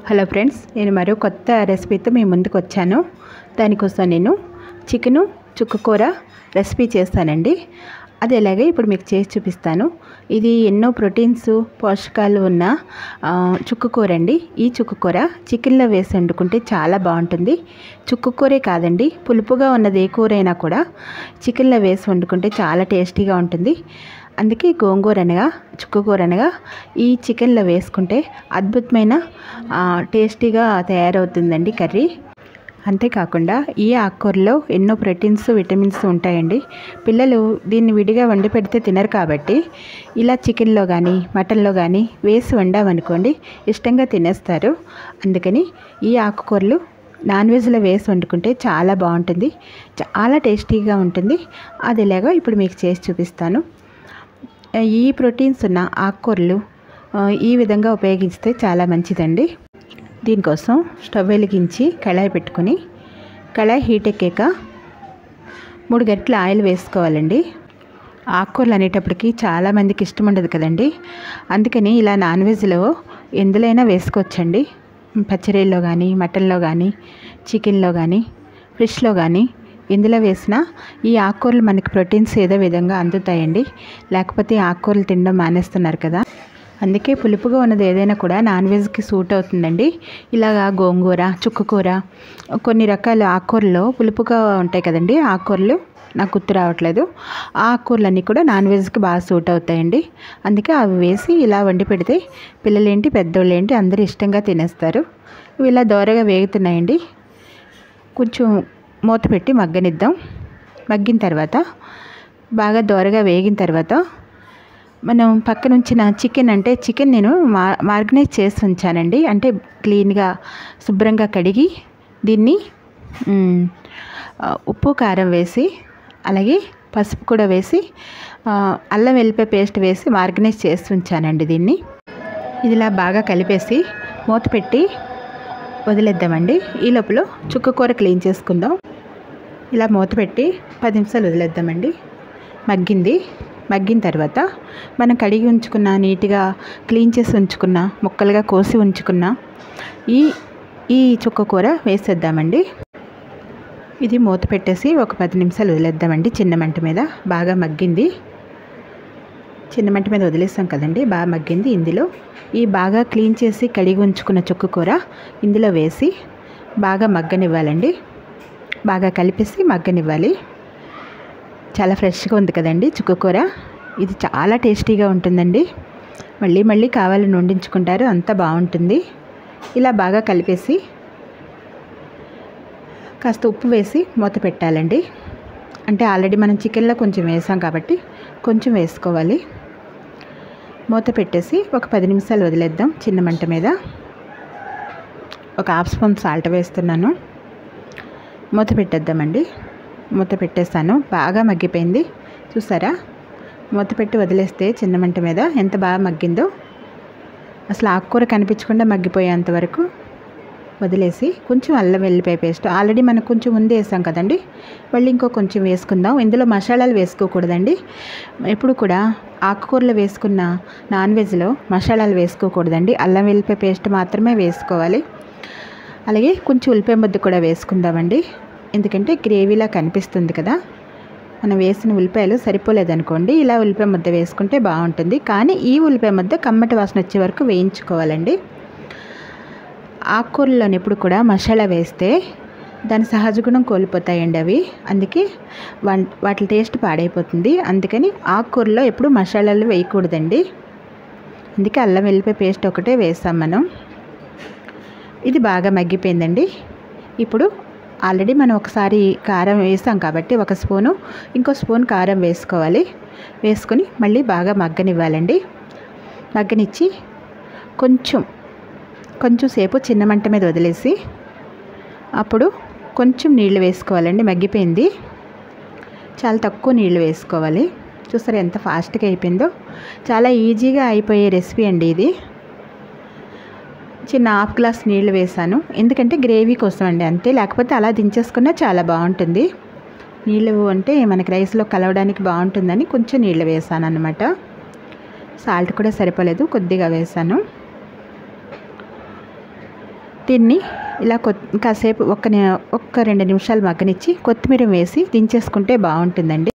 hello friends నేను మరో కొత్త రెసిపీతో మీ ముందుకు వచ్చాను దానికోసం నేను చికెను చుక్కకూర రెసిపీ చేస్తానండి అది ఎలాగే ఇప్పుడు మీకు చేసి చూపిస్తాను ఇది ఎన్నో ప్రోటీన్స్ పోషకాలు ఉన్న ఆ, చుక్కకూర అండి ఈ చుక్కకూర చికెన్లో వేసి వండుకుంటే చాలా బాగుంటుంది చుక్కకూరే కాదండి పులుపుగా ఉన్నది ఏ కూర అయినా కూడా చికెన్లో వేసి వండుకుంటే చాలా టేస్టీగా ఉంటుంది అందుకే గోంగూర అనగా చుక్కకూర అనగా ఈ చికెన్లో వేసుకుంటే అద్భుతమైన ఆ, టేస్టీగా తయారవుతుందండి కర్రీ అంతేకాకుండా ఈ ఆకుకూరలో ఎన్నో ప్రోటీన్స్ విటమిన్స్ ఉంటాయండి పిల్లలు దీన్ని విడిగా వండి పెడితే తినరు కాబట్టి ఇలా చికెన్లో కానీ మటన్లో కానీ వేసి వండామనుకోండి ఇష్టంగా తినేస్తారు అందుకని ఈ ఆకుకూరలు నాన్ వెజ్లో వేసి వండుకుంటే చాలా బాగుంటుంది చాలా టేస్టీగా ఉంటుంది అది ఎలాగో ఇప్పుడు మీకు చేసి చూపిస్తాను ఈ ప్రోటీన్స్ ఉన్న ఆకుకూరలు ఆ, ఈ విధంగా ఉపయోగిస్తే చాలా మంచిదండి దీనికోసం స్టవ్ వెలిగించి కళాయి పెట్టుకొని కళాయి హీట్ ఎక్కాక మూడు గంటల ఆయిల్ వేసుకోవాలండి ఆకుకూరలు అనేటప్పటికి చాలామందికి ఇష్టం ఉండదు కదండి అందుకని ఇలా నాన్ వెజ్లో ఎందులైనా వేసుకోవచ్చండి పచ్చడిల్లో కానీ మటన్లో కానీ చికెన్లో కానీ ఫిష్లో కానీ ఇందులో వేసినా ఈ ఆకుకూరలు మనకి ప్రోటీన్స్ ఏదో విధంగా అందుతాయండి లేకపోతే ఈ ఆకుకూరలు తినడం మానేస్తున్నారు కదా అందుకే పులుపుగా ఉన్నది ఏదైనా కూడా నాన్ వెజ్కి సూట్ అవుతుందండి ఇలాగా గోంగూర చుక్కకూర కొన్ని రకాల ఆకుకూరలు పులుపుగా ఉంటాయి కదండి ఆకుకూరలు నాకు గుర్తు రావట్లేదు ఆ ఆకుకూరలన్నీ కూడా నాన్ వెజ్కి బాగా సూట్ అవుతాయండి అందుకే అవి వేసి ఇలా వండి పెడితే పిల్లలేంటి పెద్దోళ్ళు ఏంటి అందరూ ఇష్టంగా తినేస్తారు ఇవి ఇలా దోరగా వేగుతున్నాయండి కొంచెం మూత పెట్టి మగ్గనిద్దాం మగ్గిన తర్వాత బాగా దోరగా వేగిన తర్వాత మనం పక్కన ఉంచిన చికెన్ అంటే చికెన్ నేను మా మార్గనైజ్ చేసి ఉంచానండి అంటే క్లీన్గా శుభ్రంగా కడిగి దీన్ని మ్, ఆ, ఉప్పు కారం వేసి అలాగే పసుపు కూడా వేసి ఆ, అల్లం వెల్లిపాయ పేస్ట్ వేసి మార్గనైజ్ చేసి ఉంచానండి దీన్ని ఇది ఇలా బాగా కలిపేసి మూత పెట్టి వదిలేద్దామండి ఈ లోపల చుక్కకూర క్లీన్ చేసుకుందాం ఇలా మూత పెట్టి పది నిమిషాలు వదిలేద్దామండి మగ్గింది మగ్గిన తర్వాత మనం కడిగి ఉంచుకున్న నీట్గా క్లీన్ చేసి ఉంచుకున్న ముక్కలుగా కోసి ఉంచుకున్న ఈ ఈ చుక్కకూర వేసేద్దామండి ఇది మూత పెట్టేసి ఒక పది నిమిషాలు వదిలేద్దామండి చిన్న మంట మీద బాగా మగ్గింది చిన్న మంట మీద వదిలేస్తాం కదండి బాగా మగ్గింది ఇందులో ఈ బాగా క్లీన్ చేసి కడిగి ఉంచుకున్న చుక్కకూర ఇందులో వేసి బాగా మగ్గనివ్వాలండి బాగా కలిపేసి మగ్గనివ్వాలి చాలా ఫ్రెష్గా ఉంది కదండి చుక్కకూర ఇది చాలా టేస్టీగా ఉంటుందండి మళ్ళీ మళ్ళీ కావాలని వండించుకుంటారు అంత బాగుంటుంది ఇలా బాగా కలిపేసి కాస్త ఉప్పు వేసి మూత పెట్టాలండి అంటే ఆల్రెడీ మనం చికెన్లో కొంచెం వేసాం కాబట్టి కొంచెం వేసుకోవాలి మూత పెట్టేసి ఒక పది నిమిషాలు వదిలేద్దాం చిన్న మంట మీద ఒక హాఫ్ స్పూన్ సాల్ట్ వేస్తున్నాను మూత పెట్టేద్దామండి మూత పెట్టేస్తాను బాగా మగ్గిపోయింది చూసారా మూత పెట్టి వదిలేస్తే చిన్న మంట మీద ఎంత బాగా మగ్గిందో అసలు ఆకుకూర కనిపించకుండా మగ్గిపోయేంత వరకు వదిలేసి కొంచెం అల్లం వెల్లిపాయ పేస్ట్ ఆల్రెడీ మనం కొంచెం ముందే వేసాం కదండి మళ్ళీ ఇంకో కొంచెం వేసుకుందాం ఇందులో మసాలాలు వేసుకోకూడదండి ఎప్పుడు కూడా ఆకుకూరలు వేసుకున్న నాన్ వెజ్లో మసాలాలు వేసుకోకూడదండి అల్లం వెల్లిపాయ పేస్ట్ మాత్రమే వేసుకోవాలి అలాగే కొంచెం ఉల్లిపాయ ముద్ద కూడా వేసుకుందామండి ఎందుకంటే గ్రేవీలా కనిపిస్తుంది కదా మనం వేసిన ఉల్లిపాయలు సరిపోలేదనుకోండి ఇలా ఉల్లిపాయ ముద్ద వేసుకుంటే బాగుంటుంది కానీ ఈ ఉల్లిపాయ ముద్ద కమ్మటి వాసన వచ్చే వరకు వేయించుకోవాలండి ఆకుకూరలోని ఎప్పుడు కూడా మసాలా వేస్తే దాని సహజ గుణం కోల్పోతాయండి అవి అందుకే వన్ వాటి టేస్ట్ పాడైపోతుంది అందుకని ఆకుకూరలో ఎప్పుడు మసాలాలు వేయకూడదండి అందుకే అల్లం వెల్లిపాయ పేస్ట్ ఒకటే వేస్తాం మనం ఇది బాగా మగ్గిపోయిందండి ఇప్పుడు ఆల్రెడీ మనం ఒకసారి కారం వేసాం కాబట్టి ఒక స్పూను ఇంకో స్పూన్ కారం వేసుకోవాలి వేసుకొని మళ్ళీ బాగా మగ్గనివ్వాలండి మగ్గనిచ్చి కొంచెం కొంచెం సేపు చిన్న మంట మీద వదిలేసి అప్పుడు కొంచెం నీళ్ళు వేసుకోవాలండి మగ్గిపోయింది చాలా తక్కువ నీళ్ళు వేసుకోవాలి చూసారా ఎంత ఫాస్ట్గా అయిపోయిందో చాలా ఈజీగా అయిపోయే రెసిపీ అండి ఇది చిన్న హాఫ్ గ్లాస్ నీళ్ళు వేసాను ఎందుకంటే గ్రేవీ కోసం అండి అంతే లేకపోతే అలా దించేసుకున్నా చాలా బాగుంటుంది నీళ్ళు అంటే మనకి రైస్లో కలవడానికి బాగుంటుందని కొంచెం నీళ్ళు వేసాను అనమాట సాల్ట్ కూడా సరిపోలేదు కొద్దిగా వేసాను దీన్ని ఇలా కొ కాసేపు ఒక్క ని- ఒక్క రెండు నిమిషాలు మగ్గనిచ్చి కొత్తిమీర వేసి దించేసుకుంటే బాగుంటుందండి